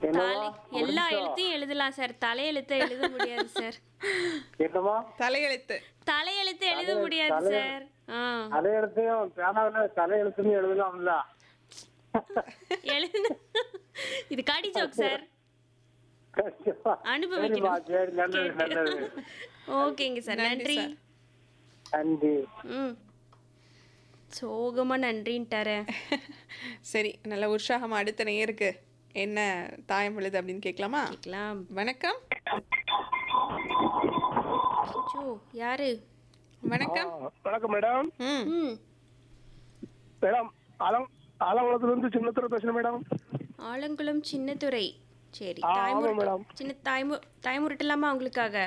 தலை எல்லா எழுத்தையும் எழுதலாம் சார் தலையெழுத்தை எழுத முடியாது சார் என்னமா தலையெழுத்து தலையெழுத்து எழுத முடியாது சார் ஆ அதே இடத்தையும் பேனாவில தலை எழுத்துன்னு எழுதலாம்ல எழுது இது கடி ஜோக் சார் சரிம்மா, அனுபவிக்கணும் சரி நல்லது நல்லது ஓகேங்க சார் நன்றி சார். நன்றி ம் சோகமா நன்றின்ட்டாரே சரி நல்ல உற்சாகமா அடுத்த நேருக்கு என்ன தாயம் விழுது அப்படின்னு கேட்கலாமா கேட்கலாம் வணக்கம் சோ யாரு வணக்கம் வணக்கம் மேடம் ம் ம் மேடம் ஆலம் ஆலங்குளத்துல இருந்து சின்னத்துல பேசுறேன் மேடம் ஆலங்குளம் சின்னத்துறை சரி ஆ, ஆமா தாய்முருட்டு மேடம். சின்ன தாய்மு தாய்முருட்டலாமா உங்களுக்காக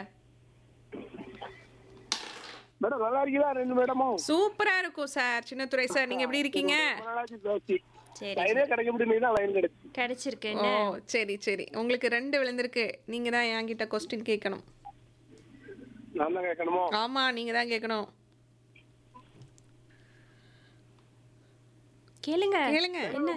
மேடம் நல்லா இருக்கீங்களா ரெண்டு மேடமும் சூப்பரா இருக்கும் சார் சின்னத்துறை சார் நீங்க எப்படி இருக்கீங்க ரொம்ப நாளாச்சு பேசி சரி லைனே கிடைக்க முடியும் தான் லைன் கிடைச்சு கிடைச்சிருக்கு ஓ என்ன சரி சரி உங்களுக்கு ரெண்டு விழுந்திருக்கு நீங்க தான் என்கிட்ட கொஸ்டின் கேட்கணும் நான் தான் கேட்கணுமோ ஆமா நீங்க தான் கேட்கணும் கேளுங்க கேளுங்க என்ன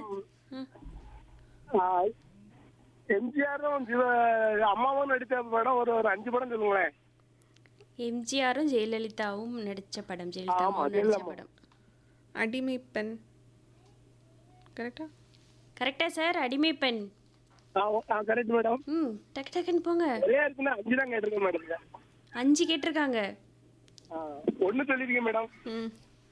எம்ஜிஆரும் சிவ அம்மாவும் நடித்த படம் ஒரு ஒரு அஞ்சு படம் சொல்லுங்களேன் எம்ஜிஆரும் ஜெயலலிதாவும் நடிச்ச படம் ஜெயலலிதாவும் ஆமா, நடிச்ச ஜெயலலிதா. படம் அடிமை பெண் கரெக்டா கரெக்டா சார் அடிமை பெண் கரெக்ட் மேடம் ம் டக்கு டக்குன்னு போங்க ஒரே இருக்குன்னா அஞ்சு தான் கேட்டிருக்கேன் மேடம் அஞ்சு கேட்டிருக்காங்க ஒன்னு சொல்லிருக்கேன் மேடம் ம்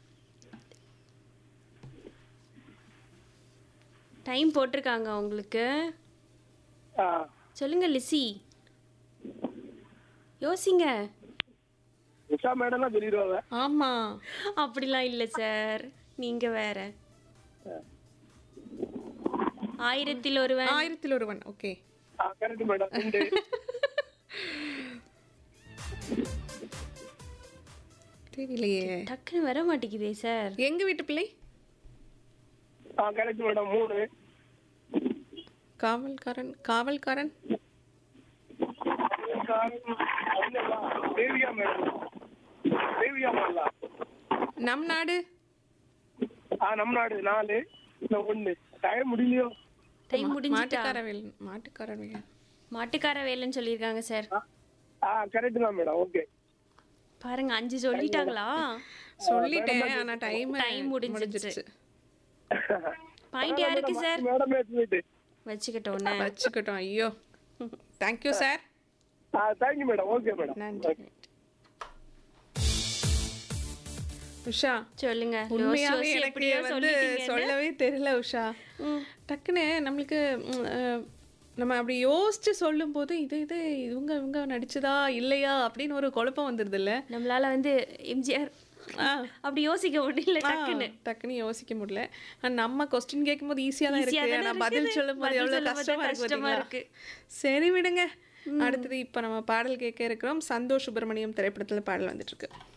டைம் போட்டிருக்காங்க உங்களுக்கு சொல்லுங்க லிசி யோசிங்க உஷா மேடம் தான் சொல்லிடுவாங்க ஆமா அப்படிலாம் இல்லை சார் நீங்க வேற ஆயிரத்தில் ஒருவன் ஆயிரத்தில் ஒருவன் ஓகே கரெக்ட் மேடம் ரெண்டு தெரியலையே டக்குன்னு வர மாட்டேங்குதே சார் எங்க வீட்டு பிள்ளை கரெக்ட் மேடம் மூணு காவல்காரன் காவல்காரன் தேவியா மேடம் தேவியா மேடம் நம் நாடு ஆ நம்ம நாடு நாலு இந்த ஒண்ணு டைம் முடியலையோ டைம் முடிஞ்சுட்டா மாட்டுக்கார வேல் மாட்டுக்கார வேல் மாட்டுக்கார வேலைன்னு சொல்லியிருக்காங்க சார் ஆ கரெக்ட் தான் மேடம் ஓகே பாருங்க அஞ்சு சொல்லிட்டாங்களா சொல்லிட்டேன் ஆனா டைம் Time முடிஞ்சிருச்சு. பாயிண்ட் யாருக்கு சார் மேடம் எடுத்துட்டு வச்சுக்கிட்டோன்னு வச்சுக்கிட்டோம் ஐயோ தேங்க்யூ சார் ஆ தேங்க்யூ மேடம் ஓகே மேடம் நன்றி உஷா சொல்லுங்க உண்மையாவே யோசி, யோசி, எனக்கு எப்படியோ வந்து சொல்லிட்டீங்கன்னு. சொல்லவே தெரியல உஷா டக்குன்னு நம்மளுக்கு ம், அஹ், நம்ம அப்படி யோசிச்சு சொல்லும்போது இது இது இவங்க இவங்க நடிச்சதா இல்லையா அப்படின்னு ஒரு குழப்பம் வந்துருது இல்ல நம்மளால வந்து எம்ஜிஆர் அப்படி யோசிக்க முடியல டக்குன்னு டக்குன்னு யோசிக்க முடியல ஆனா நம்ம கொஸ்டின் கேட்கும்போது ஈஸியா தான் Easy-ஆ இருக்கு தானே ஆனா பதில் இருக்குது. சொல்லும் போது பதில் எவ்வளவு சொல்லும்போது கஷ்டமா இருக்கு கஷ்டமா பாத்தீங்களா? இருக்கு. சரி விடுங்க அடுத்தது இப்ப நம்ம பாடல் கேட்க இருக்கிறோம் சந்தோஷ் சுப்பிரமணியம் திரைப்படத்துல பாடல் வந்துட்டு இருக்கு